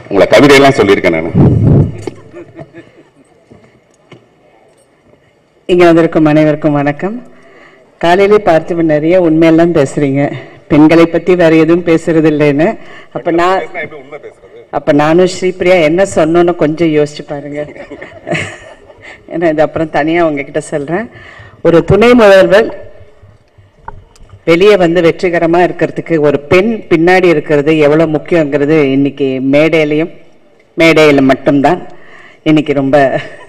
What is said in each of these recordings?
உங்களை கவிதையெல்லாம் சொல்லியிருக்கேன் நான் இங்க வந்திருக்கும் அனைவருக்கும் வணக்கம் காலையிலே பார்த்து நிறைய உண்மையெல்லாம் பேசுறீங்க பெண்களை பத்தி வேற எதுவும் பேசுறது இல்லைன்னு அப்ப நான் அப்ப நானும் ஸ்ரீபிரியா என்ன சொன்னோன்னு கொஞ்சம் யோசிச்சு பாருங்க ஏன்னா இது அப்புறம் தனியா உங்ககிட்ட சொல்றேன் ஒரு துணை முதல்வர் வெளியே வந்து வெற்றிகரமா இருக்கிறதுக்கு ஒரு பெண் பின்னாடி இருக்கிறது எவ்வளவு முக்கியங்கிறது இன்னைக்கு மேடையிலையும் மேடையில மட்டும்தான் இன்னைக்கு ரொம்ப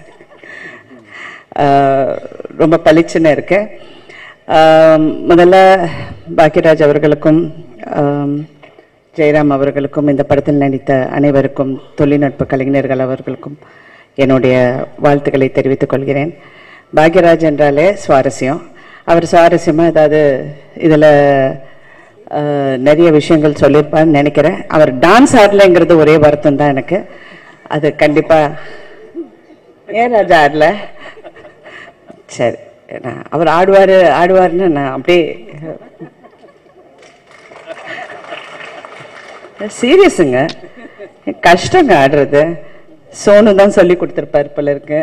ஆஹ், ரொம்ப பளிச்சுன்னு இருக்கு ஆம், முதல்ல பாக்கியராஜ் அவர்களுக்கும் ஆம், ஜெயராம் அவர்களுக்கும் இந்த படத்தில் நடித்த அனைவருக்கும் தொழில்நுட்ப கலைஞர்கள் அவர்களுக்கும் என்னுடைய வாழ்த்துக்களை தெரிவித்துக் கொள்கிறேன் பாக்யராஜ் என்றாலே சுவாரஸ்யம் அவர் சுவாரஸ்யமா ஏதாவது இதுல ஆஹ், நிறைய விஷயங்கள் சொல்லியிருப்பான்னு நினைக்கிறேன் அவர் டான்ஸ் ஆடலைங்கிறது ஒரே வருத்தம் தான் எனக்கு அது கண்டிப்பா ஏன் ராஜா ஆடல சரி நான் அவர் ஆடுவாரு ஆடுவாருன்னு நான் அப்படியே சீரியஸுங்க கஷ்டங்க ஆடுறது சோனு தான் சொல்லி கொடுத்துருப்பாரு போல இருக்கு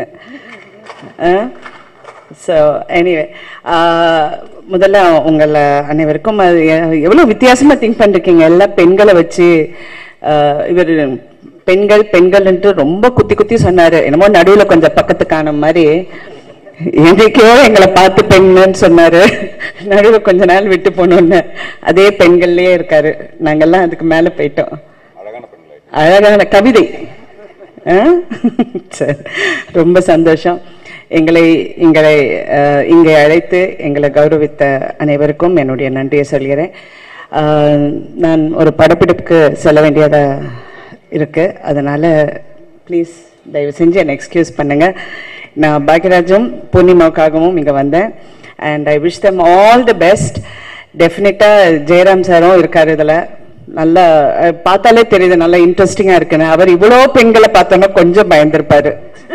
ஸோ எனிவே முதல்ல உங்களை அனைவருக்கும் அது எ- எவ்வளவு வித்தியாசமா திங்க் பண்ணிருக்கீங்க எல்லா பெண்களை வச்சு ஆஹ், இவர் பெண்கள் பெண்கள்ன்ட்டு ரொம்ப குத்தி குத்தி சொன்னாரு என்னமோ நடுவுல கொஞ்சம் பக்கத்து காண மாதிரி என்னைக்கோ எங்களை பார்த்து பெண்ணுன்னு சொன்னாரு நடுவுல கொஞ்ச நாள் விட்டு போனோன்னு அதே பெண்கள்லயே இருக்காரு நாங்கெல்லாம் அதுக்கு மேல போயிட்டோம் அழகான கவிதை ஆ? சரி ரொம்ப சந்தோஷம் எங்களை எங்களை அஹ், இங்கே அழைத்து எங்களை கௌரவித்த அனைவருக்கும் என்னுடைய நன்றியை சொல்கிறேன் அஹ், நான் ஒரு படப்பிடிப்புக்கு செல்ல வேண்டியதா இருக்கு அதனால ப்ளீஸ் தயவு செஞ்சு என்னை எக்ஸ்கியூஸ் பண்ணுங்க நான் பாக்யராஜும் பூர்ணிமாவுக்காகவும் இங்கே வந்தேன் and I wish them all the best டெஃபினட்டாக ஜெயராம் சாரும் இருக்காரு இதில் நல்லா அஹ், பார்த்தாலே தெரியுது நல்லா இன்ட்ரெஸ்டிங்கா இருக்குன்னு அவர் இவ்வளோ பெண்களை பார்த்தோன்னா கொஞ்சம் பயந்திருப்பாரு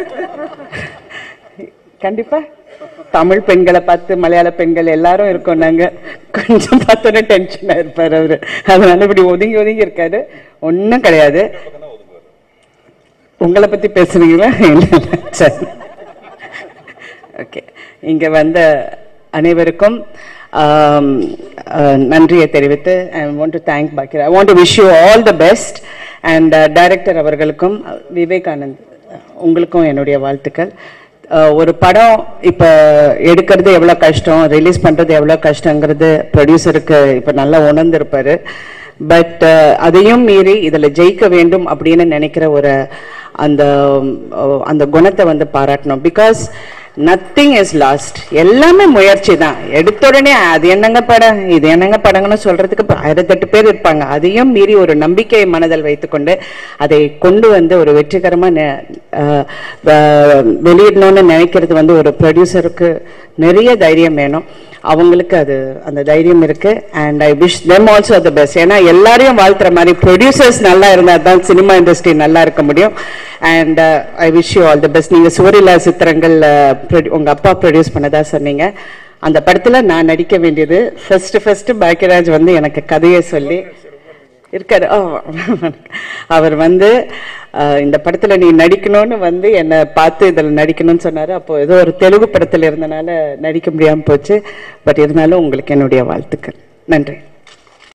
கண்டிப்பா தமிழ் பெண்களை பார்த்து மலையாள பெண்கள் எல்லாரும் இருக்கோம் நாங்க கொஞ்சம் பார்த்தோன்னே டென்ஷனா இருப்பாரு அவரு அதனால இப்படி ஒதுங்கி ஒதுங்கி இருக்காரு ஒன்றும் கிடையாது உங்களை பத்தி பேசுறீங்களா இல்ல, இல்ல. சரி ஓகே இங்க வந்த அனைவருக்கும் ஆம், அஹ், நன்றியை தெரிவித்து ஐ வாண்ட் டு தேங்க் பாக்கியரா I want to wish you all the best and director அவர்களுக்கும் அஹ், விவேகானந்த் அஹ், உங்களுக்கும் என்னுடைய வாழ்த்துக்கள் அஹ், ஒரு படம் இப்ப எடுக்கிறது எவ்வளவு கஷ்டம் ரிலீஸ் பண்றது எவ்வளவு கஷ்டங்கிறது ப்ரொடியூசருக்கு இப்ப நல்லா உணர்ந்திருப்பாரு பட் அதையும் மீறி இதுல ஜெயிக்க வேண்டும் அப்படின்னு நினைக்கிற ஒரு அந்த அஹ், அந்த குணத்தை வந்து பாராட்டணும் பிகாஸ் நத்திங் இஸ் லாஸ்ட் எல்லாமே முயற்சி தான் எடுத்த உடனே அது என்னங்க படம் இது என்னங்க படங்கன்னு சொல்றதுக்கு இப்ப ஆயிரத்தெட்டு பேர் இருப்பாங்க அதையும் மீறி ஒரு நம்பிக்கையை மனதில் வைத்துக்கொண்டு அதை கொண்டு வந்து ஒரு வெற்றிகரமா நெ- அஹ், வ- வெளியிடணும்னு நினைக்கிறது வந்து ஒரு ப்ரொடியூசருக்கு நிறைய தைரியம் வேணும் அவங்களுக்கு அது அந்த தைரியம் இருக்கு and I wish them also the best ஏன்னா எல்லாரையும் வாழ்த்துற மாதிரி ப்ரொடியூசர்ஸ் நல்லா இருந்தா தான் சினிமா இண்டஸ்ட்ரி நல்லா இருக்க முடியும் and I wish you all the best நீங்க சூரியலா சித்திரங்கள் uh, produ- உங்க அப்பா ப்ரொடியூஸ் பண்ணதா சொன்னீங்க அந்த படத்துல நான் நடிக்க வேண்டியது ஃபர்ஸ்ட் ஃபர்ஸ்ட் பாக்கியராஜ் வந்து எனக்கு கதையை சொல்லி இருக்காரு ஓ, அவர் வந்து அஹ், இந்த படத்துல நீ நடிக்கணும்னு வந்து என்னை பார்த்து இதுல நடிக்கணும்னு சொன்னாரு அப்போ ஏதோ ஒரு தெலுங்கு படத்துல இருந்தனால நடிக்க முடியாம போச்சு பட் இருந்தாலும் உங்களுக்கு என்னுடைய வாழ்த்துக்கள் நன்றி